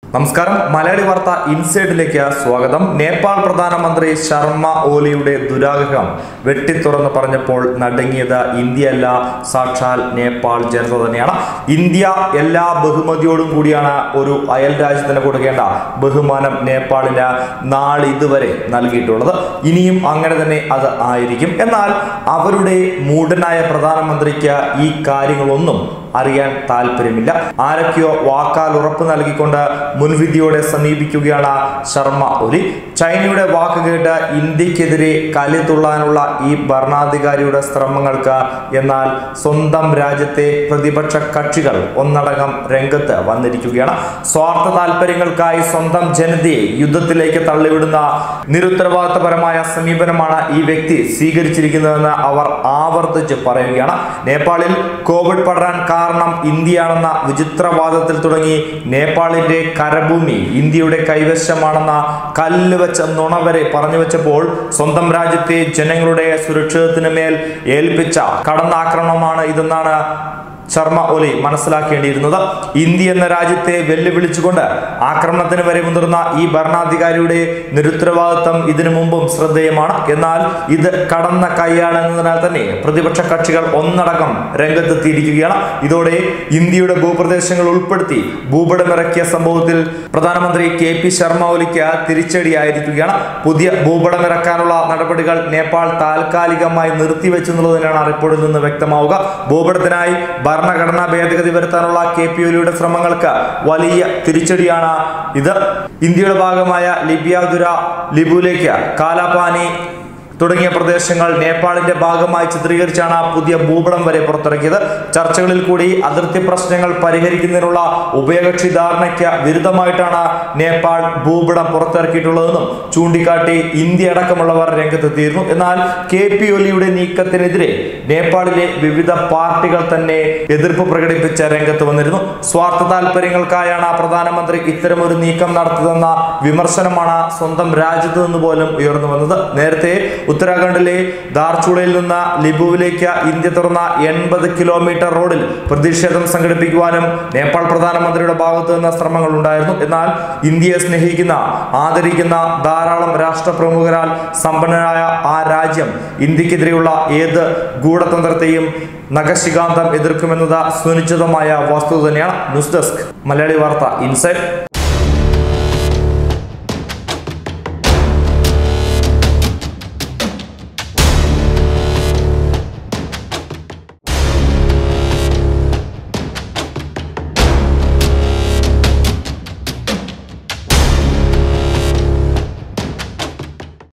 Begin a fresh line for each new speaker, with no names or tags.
നമസ്കാരം മലയാളി വാർത്ത ഇൻസൈഡിലേക്ക് സ്വാഗതം നേപ്പാൾ പ്രധാനമന്ത്രി ശർമ്മ ഓലിയുടെ ദുരാഗ്രഹം വെട്ടിത്തുറന്ന് പറഞ്ഞപ്പോൾ നടുങ്ങിയത് ഇന്ത്യയല്ല സാക്ഷാൽ നേപ്പാൾ ജനത തന്നെയാണ് ഇന്ത്യ എല്ലാ ബഹുമതിയോടും കൂടിയാണ് ഒരു അയൽ രാജ്യത്തിന് കൊടുക്കേണ്ട ബഹുമാനം നേപ്പാളിന് നാളിതുവരെ നൽകിയിട്ടുള്ളത് ഇനിയും അങ്ങനെ തന്നെ അത് ആയിരിക്കും എന്നാൽ അവരുടെ മൂഢനായ പ്രധാനമന്ത്രിക്ക് ഈ കാര്യങ്ങളൊന്നും അറിയാൻ താല്പര്യമില്ല ആരൊക്കെയോ വാക്കാൽ ഉറപ്പ് നൽകിക്കൊണ്ട് മുൻവിധിയോടെ സമീപിക്കുകയാണ് ശർമ്മ ഒലി ചൈനയുടെ വാക്ക് കേട്ട് ഇന്ത്യക്കെതിരെ കലി തുള്ളാനുള്ള ഈ ഭരണാധികാരിയുടെ ശ്രമങ്ങൾക്ക് എന്നാൽ സ്വന്തം രാജ്യത്തെ പ്രതിപക്ഷ കക്ഷികൾ ഒന്നടങ്കം രംഗത്ത് വന്നിരിക്കുകയാണ് സ്വാർത്ഥ താല്പര്യങ്ങൾക്കായി സ്വന്തം ജനതയെ യുദ്ധത്തിലേക്ക് തള്ളിവിടുന്ന നിരുത്തരവാദിത്തപരമായ സമീപനമാണ് ഈ വ്യക്തി സ്വീകരിച്ചിരിക്കുന്നതെന്ന് അവർ ആവർത്തിച്ച് പറയുകയാണ് നേപ്പാളിൽ കോവിഡ് പടരാൻ കാരണം ഇന്ത്യയാണെന്ന വിചിത്രവാദത്തിൽ തുടങ്ങി നേപ്പാളിന്റെ കരഭൂമി ഇന്ത്യയുടെ കൈവശമാണെന്ന കല്ല് വെച്ച നുണ വരെ പറഞ്ഞു വെച്ചപ്പോൾ സ്വന്തം രാജ്യത്തെ ജനങ്ങളുടെ സുരക്ഷിതത്തിന് മേൽ ഏൽപ്പിച്ച കടന്നാക്രമണമാണ് ഇതെന്നാണ് ശർമ്മ ഒലി മനസ്സിലാക്കേണ്ടിയിരുന്നത് ഇന്ത്യ എന്ന രാജ്യത്തെ വെല്ലുവിളിച്ചുകൊണ്ട് ആക്രമണത്തിന് വരെ മുതിർന്ന ഈ ഭരണാധികാരിയുടെ നിരുത്തരവാദിത്വം ഇതിനു മുമ്പും ശ്രദ്ധേയമാണ് എന്നാൽ ഇത് കടന്ന കൈയാണെന്നതിനാൽ തന്നെ പ്രതിപക്ഷ കക്ഷികൾ ഒന്നടങ്കം രംഗത്തെത്തിയിരിക്കുകയാണ് ഇതോടെ ഇന്ത്യയുടെ ഭൂപ്രദേശങ്ങൾ ഉൾപ്പെടുത്തി ഭൂപടമിറക്കിയ സംഭവത്തിൽ പ്രധാനമന്ത്രി കെ പി ശർമ്മ ഒലിക്ക് തിരിച്ചടിയായിരിക്കുകയാണ് പുതിയ ഭൂപടമിറക്കാനുള്ള നടപടികൾ നേപ്പാൾ താൽക്കാലികമായി നിർത്തിവെച്ചെന്നുള്ളതിനാണ് റിപ്പോർട്ടിൽ നിന്ന് വ്യക്തമാവുക ഭൂപടത്തിനായി ഭരണഘടനാ ഭേദഗതി വരുത്താനുള്ള കെ പി ഒലിയുടെ ശ്രമങ്ങൾക്ക് വലിയ തിരിച്ചടിയാണ് ഇത് ഇന്ത്യയുടെ ഭാഗമായ ലിബിയാദുര ലിബുലേക്ക് കാലാപാനി തുടങ്ങിയ പ്രദേശങ്ങൾ നേപ്പാളിന്റെ ഭാഗമായി ചിത്രീകരിച്ചാണ് പുതിയ ഭൂപടം വരെ പുറത്തിറക്കിയത് ചർച്ചകളിൽ കൂടി അതിർത്തി പ്രശ്നങ്ങൾ പരിഹരിക്കുന്നതിനുള്ള ഉഭയകക്ഷി ധാരണയ്ക്ക് വിരുദ്ധമായിട്ടാണ് നേപ്പാൾ ഭൂപടം പുറത്തിറക്കിയിട്ടുള്ളതെന്നും ചൂണ്ടിക്കാട്ടി ഇന്ത്യ അടക്കമുള്ളവർ രംഗത്തെത്തിയിരുന്നു എന്നാൽ കെ പി ഒലിയുടെ നീക്കത്തിനെതിരെ നേപ്പാളിലെ വിവിധ പാർട്ടികൾ തന്നെ എതിർപ്പ് പ്രകടിപ്പിച്ച രംഗത്ത് വന്നിരുന്നു സ്വാർത്ഥ താല്പര്യങ്ങൾക്കായാണ് പ്രധാനമന്ത്രി ഇത്തരമൊരു നീക്കം നടത്തിയതെന്ന വിമർശനമാണ് സ്വന്തം രാജ്യത്ത് നിന്ന് പോലും ഉയർന്നു വന്നത് നേരത്തെ ഉത്തരാഖണ്ഡിലെ ധാർചൂളയിൽ നിന്ന് ലിബുവിലേക്ക് ഇന്ത്യ തുറന്ന എൺപത് കിലോമീറ്റർ റോഡിൽ പ്രതിഷേധം സംഘടിപ്പിക്കുവാനും നേപ്പാൾ പ്രധാനമന്ത്രിയുടെ ഭാഗത്തു നിന്ന് ശ്രമങ്ങൾ ഉണ്ടായിരുന്നു എന്നാൽ ഇന്ത്യയെ സ്നേഹിക്കുന്ന ആദരിക്കുന്ന ധാരാളം രാഷ്ട്രപ്രമുഖരാൽ സമ്പന്നനായ ആ രാജ്യം ഇന്ത്യക്കെതിരെയുള്ള ഏത് ഗൂഢതന്ത്രത്തെയും നഖശികാന്തം എതിർക്കുമെന്നത് സുനിശ്ചിതമായ വസ്തുത തന്നെയാണ് ന്യൂസ് ഡെസ്ക് മലയാളി വാർത്ത ഇൻസൈറ്റ്